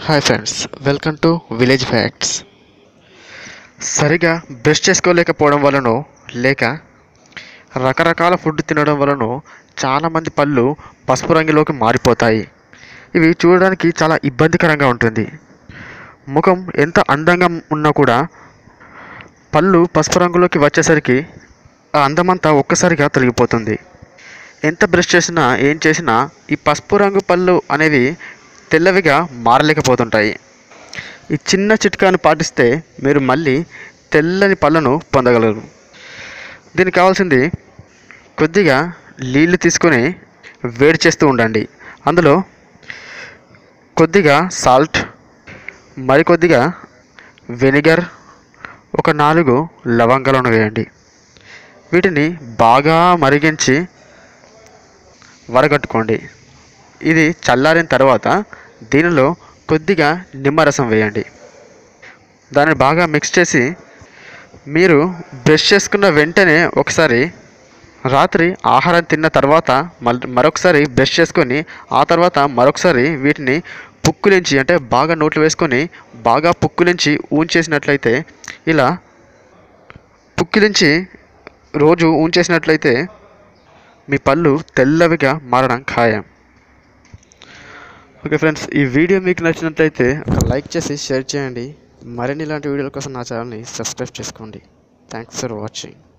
hi friends welcome to village facts సరిగా brush చేసుకోలేకపోవడం వలనో లేక రకరకాల ఫుడ్ తినడం వలనో చాలామంది పళ్ళు పసుపు రంగులోకి మారిపోతాయి ఇవి చూడడానికి చాలా ఇబ్బందికరంగా ఉంటుంది ముఖం ఎంత అందంగా ఉన్నా కూడా పళ్ళు పసుపు రంగులోకి వచ్చేసరికి ఆ అందమంతా ఒక్కసారిగా తొలగిపోతుంది ఎంత బ్రష్ చేసినా ఏం చేసినా ఈ పసుపు రంగు పళ్ళు అనేవి తెల్లవిగా మారలేకపోతుంటాయి ఈ చిన్న చిట్కాను పాటిస్తే మీరు మళ్ళీ తెల్లని పళ్ళను పొందగలరు దీనికి కావాల్సింది కొద్దిగా నీళ్లు తీసుకొని వేడి చేస్తూ ఉండండి అందులో కొద్దిగా సాల్ట్ మరికొద్దిగా వెనిగర్ ఒక నాలుగు లవంగాలను వేయండి వీటిని బాగా మరిగించి వడగట్టుకోండి ఇది చల్లారిన తర్వాత దీనిలో కొద్దిగా నిమ్మరసం వేయండి దాన్ని బాగా మిక్స్ చేసి మీరు బ్రష్ చేసుకున్న వెంటనే ఒకసారి రాత్రి ఆహారం తిన్న తర్వాత మల్- మరొకసారి బ్రష్ చేసుకొని ఆ తర్వాత మరొకసారి వీటిని పుక్కులించి అంటే బాగా నోట్లు వేసుకొని బాగా పుక్కులించి ఊంచేసినట్లయితే ఇలా పుక్కిలించి రోజు ఊంచేసినట్లయితే మీ పళ్ళు తెల్లవిగా మారడం ఖాయం ఓకే ఫ్రెండ్స్ ఈ వీడియో మీకు నచ్చినట్లయితే ఒక లైక్ చేసి షేర్ చేయండి మరిన్ని ఇలాంటి వీడియోల కోసం నా ఛానల్ని సబ్స్క్రైబ్ చేసుకోండి థ్యాంక్స్ ఫర్ వాచింగ్